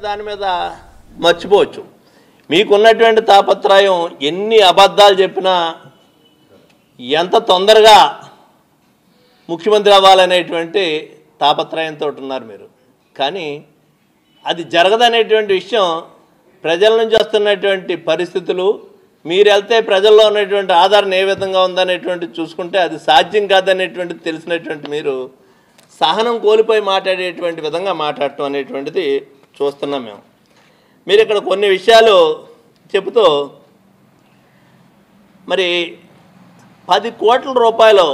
దాని మీద మర్చిపోవచ్చు మీకున్నటువంటి తాపత్రయం ఎన్ని అబద్ధాలు చెప్పినా ఎంత తొందరగా ముఖ్యమంత్రి అవ్వాలనేటువంటి తాపత్రయంతో ఉన్నారు మీరు కానీ అది జరగదనేటువంటి విషయం ప్రజల నుంచి వస్తున్నటువంటి పరిస్థితులు మీరు వెళ్తే ప్రజల్లో ఉన్నటువంటి ఆధారణ ఏ విధంగా ఉందనేటువంటి చూసుకుంటే అది సాధ్యం కాదనేటువంటిది తెలిసినటువంటి మీరు సహనం కోల్పోయి మాట్లాడేటువంటి విధంగా మాట్లాడటం అనేటువంటిది చూస్తున్నాం మేము మీరు ఇక్కడ కొన్ని విషయాలు చెబుతూ మరి పది కోట్ల రూపాయలు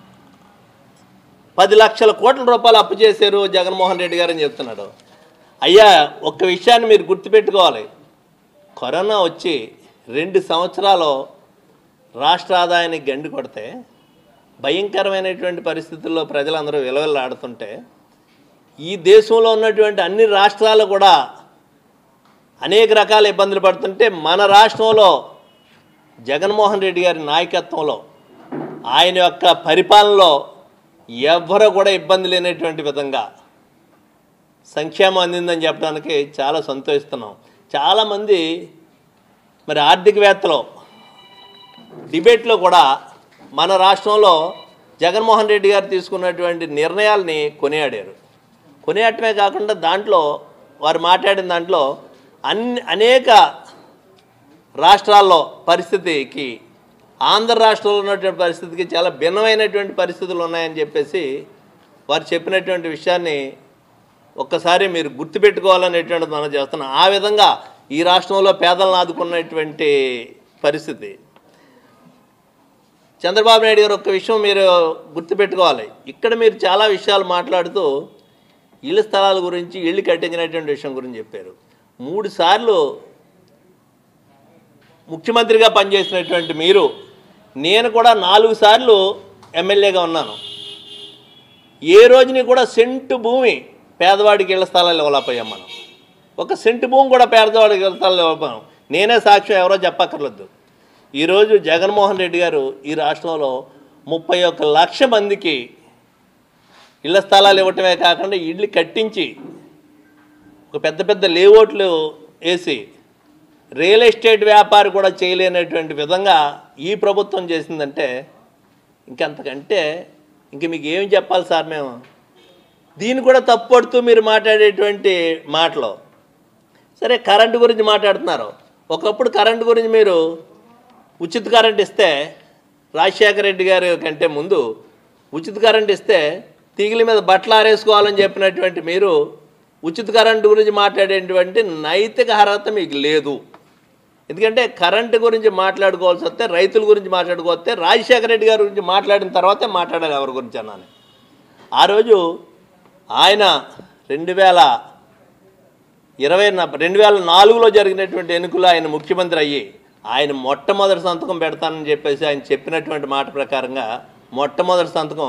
పది లక్షల కోట్ల రూపాయలు అప్పు చేశారు జగన్మోహన్ రెడ్డి గారు అని చెప్తున్నాడు అయ్యా ఒక్క విషయాన్ని మీరు గుర్తుపెట్టుకోవాలి కరోనా వచ్చి రెండు సంవత్సరాలు రాష్ట్ర ఆదాయాన్ని గండి కొడితే భయంకరమైనటువంటి పరిస్థితుల్లో ప్రజలందరూ విలవిల్లాడుతుంటే ఈ దేశంలో ఉన్నటువంటి అన్ని రాష్ట్రాలు కూడా అనేక రకాల ఇబ్బందులు పడుతుంటే మన రాష్ట్రంలో జగన్మోహన్ రెడ్డి గారి నాయకత్వంలో ఆయన యొక్క పరిపాలనలో ఎవ్వరూ కూడా ఇబ్బంది లేనటువంటి విధంగా సంక్షేమం అందిందని చెప్పడానికి చాలా సంతోషిస్తున్నాం చాలామంది మరి ఆర్థికవేత్తలు డిబేట్లో కూడా మన రాష్ట్రంలో జగన్మోహన్ రెడ్డి గారు తీసుకున్నటువంటి నిర్ణయాల్ని కొనియాడారు కొనియాడటమే కాకుండా దాంట్లో వారు మాట్లాడిన దాంట్లో అన్ని అనేక రాష్ట్రాల్లో పరిస్థితికి ఆంధ్ర రాష్ట్రంలో ఉన్నటువంటి పరిస్థితికి చాలా భిన్నమైనటువంటి పరిస్థితులు ఉన్నాయని చెప్పేసి వారు చెప్పినటువంటి విషయాన్ని ఒక్కసారి మీరు గుర్తుపెట్టుకోవాలనేటువంటిది మనం చేస్తున్నాం ఆ విధంగా ఈ రాష్ట్రంలో పేదలను ఆదుకున్నటువంటి పరిస్థితి చంద్రబాబు నాయుడు గారు ఒక్క విషయం మీరు గుర్తుపెట్టుకోవాలి ఇక్కడ మీరు చాలా విషయాలు మాట్లాడుతూ ఇళ్ళ స్థలాల గురించి ఇళ్ళు కట్టించినటువంటి విషయం గురించి చెప్పారు మూడు సార్లు ముఖ్యమంత్రిగా పనిచేసినటువంటి మీరు నేను కూడా నాలుగు సార్లు ఎమ్మెల్యేగా ఉన్నాను ఏ రోజుని కూడా సెంటు భూమి పేదవాడికి ఇళ్ల స్థలాలు ఇవ్వలేకపోయాం మనం ఒక సెంటు భూమి కూడా పేదవాడికి ఇళ్ల స్థలాలు ఇవ్వలేకపోయాం నేనే సాక్ష్యం ఎవరో చెప్పక్కర్లేదు ఈరోజు జగన్మోహన్ రెడ్డి గారు ఈ రాష్ట్రంలో ముప్పై ఒక్క లక్ష మందికి ఇళ్ల స్థలాలు ఇవ్వటమే కాకుండా ఇళ్ళు కట్టించి ఒక పెద్ద పెద్ద లేఅవుట్లు వేసి రియల్ ఎస్టేట్ వ్యాపారి కూడా చేయలేనటువంటి విధంగా ఈ ప్రభుత్వం చేసిందంటే ఇంకంతకంటే ఇంక మీకు ఏమి చెప్పాలి సార్ మేము దీన్ని కూడా తప్పుపడుతూ మీరు మాట్లాడేటువంటి మాటలు సరే కరెంటు గురించి మాట్లాడుతున్నారు ఒకప్పుడు కరెంటు గురించి మీరు ఉచిత కరెంట్ ఇస్తే రాజశేఖర రెడ్డి గారి కంటే ముందు ఉచిత కరెంట్ ఇస్తే తీగిల మీద బట్టలు ఆరేసుకోవాలని చెప్పినటువంటి మీరు ఉచిత కరెంటు గురించి మాట్లాడేటువంటి నైతిక అర్హత మీకు లేదు ఎందుకంటే కరెంటు గురించి మాట్లాడుకోవాల్సి వస్తే రైతుల గురించి మాట్లాడుకోవస్తే రాజశేఖర రెడ్డి గారి గురించి మాట్లాడిన తర్వాతే మాట్లాడాలి ఎవరి గురించి అన్నాను ఆ రోజు ఆయన రెండు వేల ఇరవై న- రెండు వేల నాలుగులో జరిగినటువంటి ఎన్నికల్లో ఆయన ముఖ్యమంత్రి అయ్యి ఆయన మొట్టమొదటి సంతకం పెడతానని చెప్పేసి ఆయన చెప్పినటువంటి మాట ప్రకారంగా మొట్టమొదటి సంతకం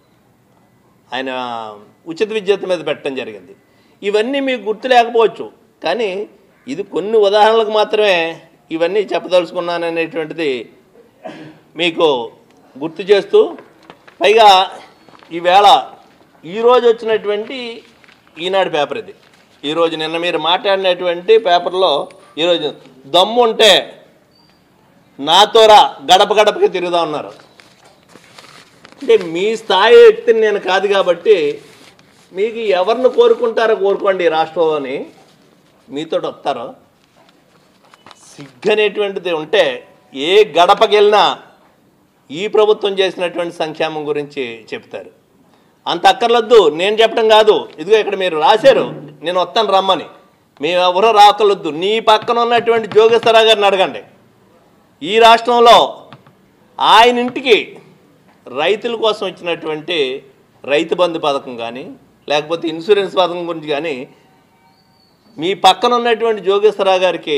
ఆయన ఉచిత విద్యుత్ మీద పెట్టడం జరిగింది ఇవన్నీ మీకు గుర్తు లేకపోవచ్చు కానీ ఇది కొన్ని ఉదాహరణలకు మాత్రమే ఇవన్నీ చెప్పదలుచుకున్నాననేటువంటిది మీకు గుర్తు చేస్తూ పైగా ఈవేళ ఈరోజు వచ్చినటువంటి ఈనాడు పేపర్ ఇది ఈరోజు నిన్న మీరు మాట్లాడినటువంటి పేపర్లో ఈరోజు దమ్ము ఉంటే నాతోరా గడప గడపకి తిరుగుదా ఉన్నారు అంటే మీ స్థాయి వ్యక్తిని నేను కాదు కాబట్టి మీకు ఎవరిని కోరుకుంటారో కోరుకోండి ఈ రాష్ట్రంలోని మీతో వస్తారో సిగ్గనేటువంటిది ఉంటే ఏ గడపకి వెళ్ళినా ఈ ప్రభుత్వం చేసినటువంటి సంక్షేమం గురించి చెప్తారు అంత అక్కర్లొద్దు నేను చెప్పడం కాదు ఇదిగో ఇక్కడ మీరు రాశారు నేను వస్తాను రమ్మని మేము ఎవరో రాకలొద్దు నీ పక్కన ఉన్నటువంటి జోగేశ్వరరావు గారిని అడగండి ఈ రాష్ట్రంలో ఆయన ఇంటికి రైతుల కోసం ఇచ్చినటువంటి రైతు బంధు పథకం కానీ లేకపోతే ఇన్సూరెన్స్ పథకం గురించి కానీ మీ పక్కన ఉన్నటువంటి జోగేశ్వరరావు గారికి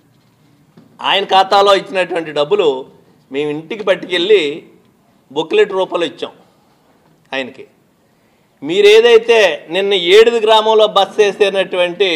ఆయన ఖాతాలో ఇచ్చినటువంటి డబ్బులు మేము ఇంటికి పట్టుకెళ్ళి బుక్లెట్ రూపంలో ఇచ్చాం ఆయనకి మీరు ఏదైతే నిన్న ఏడుది గ్రామంలో బస్ వేసేనటువంటి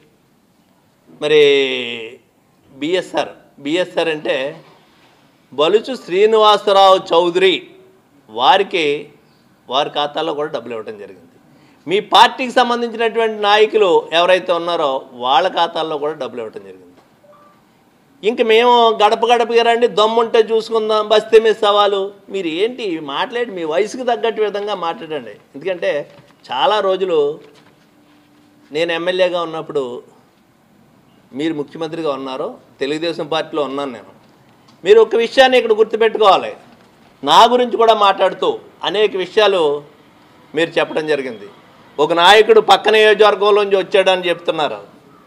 మరి బిఎస్ఆర్ బిఎస్ఆర్ అంటే బలుచు శ్రీనివాసరావు చౌదరి వారికి వారి ఖాతాలో కూడా డబ్బులు ఇవ్వడం జరిగింది మీ పార్టీకి సంబంధించినటువంటి నాయకులు ఎవరైతే ఉన్నారో వాళ్ళ ఖాతాల్లో కూడా డబ్బులు ఇవ్వటం జరిగింది ఇంక మేము గడప గడపకి రండి దమ్ముంటే చూసుకుందాం బస్తే మీ సవాలు మీరు ఏంటి మాట్లాడి మీ వయసుకు తగ్గట్టు విధంగా మాట్లాడండి ఎందుకంటే చాలా రోజులు నేను ఎమ్మెల్యేగా ఉన్నప్పుడు మీరు ముఖ్యమంత్రిగా ఉన్నారు తెలుగుదేశం పార్టీలో ఉన్నాను నేను మీరు ఒక విషయాన్ని ఇక్కడ గుర్తుపెట్టుకోవాలి నా గురించి కూడా మాట్లాడుతూ అనేక విషయాలు మీరు చెప్పడం జరిగింది ఒక నాయకుడు పక్క నియోజకవర్గంలోంచి వచ్చాడని చెప్తున్నారు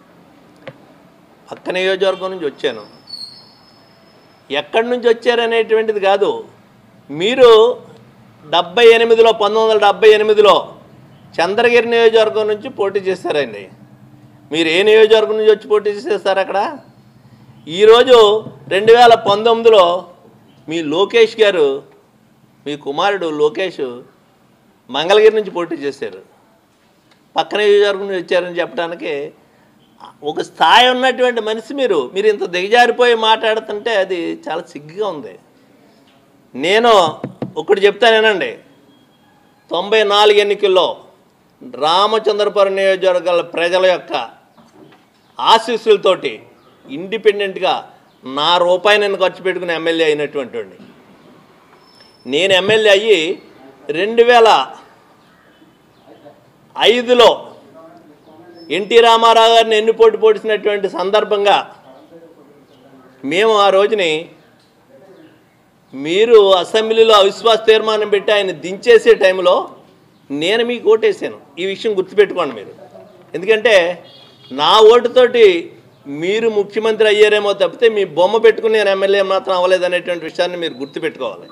పక్క నియోజకవర్గం నుంచి వచ్చాను ఎక్కడి నుంచి వచ్చారనేటువంటిది కాదు మీరు డెబ్బై ఎనిమిదిలో పంతొమ్మిది వందల డెబ్బై ఎనిమిదిలో చంద్రగిరి నియోజకవర్గం నుంచి పోటీ చేశారండి మీరు ఏ నియోజకవర్గం నుంచి వచ్చి పోటీ చేశారు అక్కడ ఈరోజు రెండు వేల పంతొమ్మిదిలో మీ లోకేష్ గారు మీ కుమారుడు లోకేష్ మంగళగిరి నుంచి పోటీ చేశారు పక్క నియోజకవర్గం నుంచి వచ్చారని చెప్పడానికి ఒక స్థాయి ఉన్నటువంటి మనిషి మీరు మీరు ఇంత దిగజారిపోయి మాట్లాడుతుంటే అది చాలా సిగ్గుగా ఉంది నేను ఒకటి చెప్తానేనండి తొంభై నాలుగు ఎన్నికల్లో రామచంద్రపురం నియోజకవర్గాల ప్రజల యొక్క ఆశీస్సులతోటి ఇండిపెండెంట్గా నా రూపాయి నేను ఖర్చు పెట్టుకుని ఎమ్మెల్యే అయినటువంటి వాడిని. నేను ఎమ్మెల్యే అయ్యి రెండు వేల ఐదులో ఎన్టీ రామారావు గారిని ఎన్నిపోటు పోటీసినటువంటి సందర్భంగా మేము ఆ రోజుని మీరు అసెంబ్లీలో అవిశ్వాస తీర్మానం పెట్టి ఆయన దించేసే టైంలో నేను మీకు ఓటేసాను ఈ విషయం గుర్తుపెట్టుకోండి మీరు ఎందుకంటే నా ఓటుతోటి మీరు ముఖ్యమంత్రి అయ్యారేమో తప్పితే మీ బొమ్మ పెట్టుకుని నేను ఎమ్మెల్యే మాత్రం అవ్వలేదనేటువంటి విషయాన్ని మీరు గుర్తుపెట్టుకోవాలి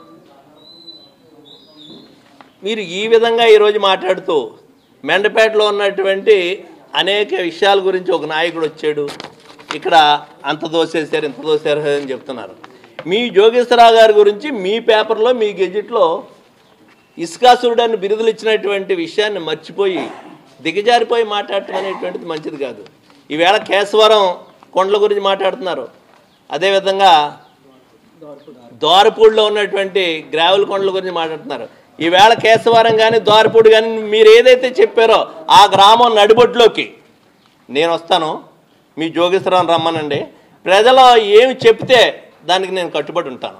మీరు ఈ విధంగా ఈరోజు మాట్లాడుతూ మెండపేటలో ఉన్నటువంటి అనేక విషయాల గురించి ఒక నాయకుడు వచ్చాడు ఇక్కడ అంత దోసేశారు ఇంత దోశారు అని చెప్తున్నారు మీ జోగేశ్వరరావు గారి గురించి మీ పేపర్లో మీ గెజిట్లో ఇస్కాసురుడు అని బిరుదులు ఇచ్చినటువంటి విషయాన్ని మర్చిపోయి దిగజారిపోయి మాట్లాడటం అనేటువంటిది మంచిది కాదు ఈవేళ కేశవరం కొండల గురించి మాట్లాడుతున్నారు అదేవిధంగా దోరపూడిలో ఉన్నటువంటి గ్రావెల్ కొండల గురించి మాట్లాడుతున్నారు ఈవేళ కేశవరం కానీ దోరపూడి కానీ మీరు ఏదైతే చెప్పారో ఆ గ్రామం నడిబొడ్లోకి నేను వస్తాను మీ జోగేశ్వరం రమ్మనండి ప్రజలు ఏమి చెప్తే దానికి నేను కట్టుబడి ఉంటాను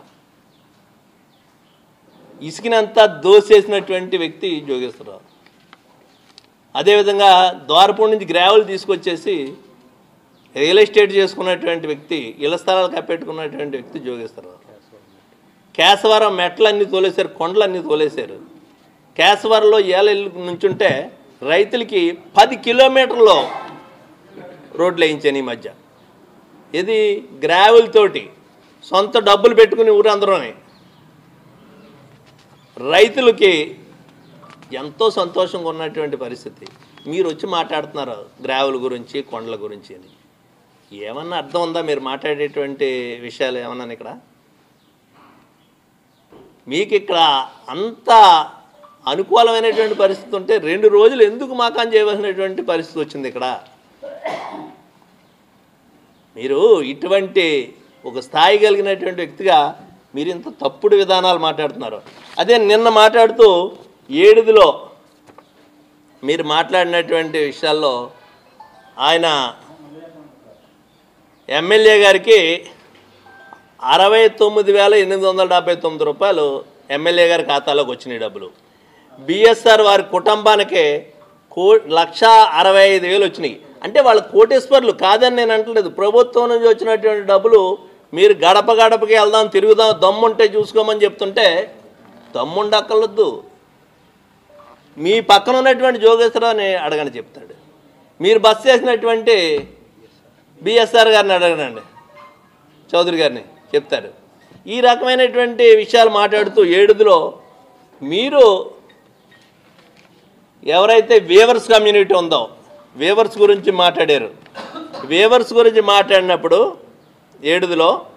ఇసుకినంతా దోసేసినటువంటి వ్యక్తి జోగేశ్వరరావు అదేవిధంగా ద్వారపూడి నుంచి గ్రావెల్ తీసుకొచ్చేసి రియల్ ఎస్టేట్ చేసుకున్నటువంటి వ్యక్తి ఇళ్ల స్థలాలు కప్పెట్టుకున్నటువంటి వ్యక్తి జోగేశ్వరరావు కేశవరం మెట్లన్నీ తోలేశారు కొండలన్నీ తోలేశారు కేశవరంలో ఏళ్ళ నుంచుంటే రైతులకి పది కిలోమీటర్లో రోడ్లు వేయించాను ఈ మధ్య ఇది గ్రావెల్ తోటి సొంత డబ్బులు పెట్టుకుని ఊరందరూనే రైతులకి ఎంతో సంతోషంగా ఉన్నటువంటి పరిస్థితి మీరు వచ్చి మాట్లాడుతున్నారు గ్రావెల్ గురించి కొండల గురించి అని ఏమన్నా అర్థం ఉందా మీరు మాట్లాడేటువంటి విషయాలు ఏమన్నా ఇక్కడ మీకు ఇక్కడ అంత అనుకూలమైనటువంటి పరిస్థితి ఉంటే రెండు రోజులు ఎందుకు మాకాన్ చేయవలసినటువంటి పరిస్థితి వచ్చింది ఇక్కడ మీరు ఇటువంటి ఒక స్థాయి కలిగినటువంటి వ్యక్తిగా మీరు ఇంత తప్పుడు విధానాలు మాట్లాడుతున్నారు అదే నిన్న మాట్లాడుతూ ఏడుదిలో మీరు మాట్లాడినటువంటి విషయాల్లో ఆయన ఎమ్మెల్యే గారికి అరవై తొమ్మిది వేల ఎనిమిది వందల డెబ్బై తొమ్మిది రూపాయలు ఎమ్మెల్యే గారి ఖాతాలోకి వచ్చినాయి డబ్బులు బిఎస్ఆర్ వారి కుటుంబానికి కో లక్ష అరవై ఐదు వేలు వచ్చినాయి అంటే వాళ్ళ కోటేశ్వర్లు కాదని నేను అంటలేదు ప్రభుత్వం నుంచి వచ్చినటువంటి డబ్బులు మీరు గడప గడపకి వెళ్దాం తిరుగుదాం దమ్ముంటే చూసుకోమని చెప్తుంటే దమ్ముండక్కర్లొద్దు మీ పక్కన ఉన్నటువంటి జోగేశ్వరరావుని అడగని చెప్తాడు మీరు బస్ చేసినటువంటి బిఎస్ఆర్ గారిని అడగనండి చౌదరి గారిని చెప్తారు ఈ రకమైనటువంటి విషయాలు మాట్లాడుతూ ఏడుదిలో మీరు ఎవరైతే వేవర్స్ కమ్యూనిటీ ఉందో వేవర్స్ గురించి మాట్లాడారు వేవర్స్ గురించి మాట్లాడినప్పుడు ఏడుదిలో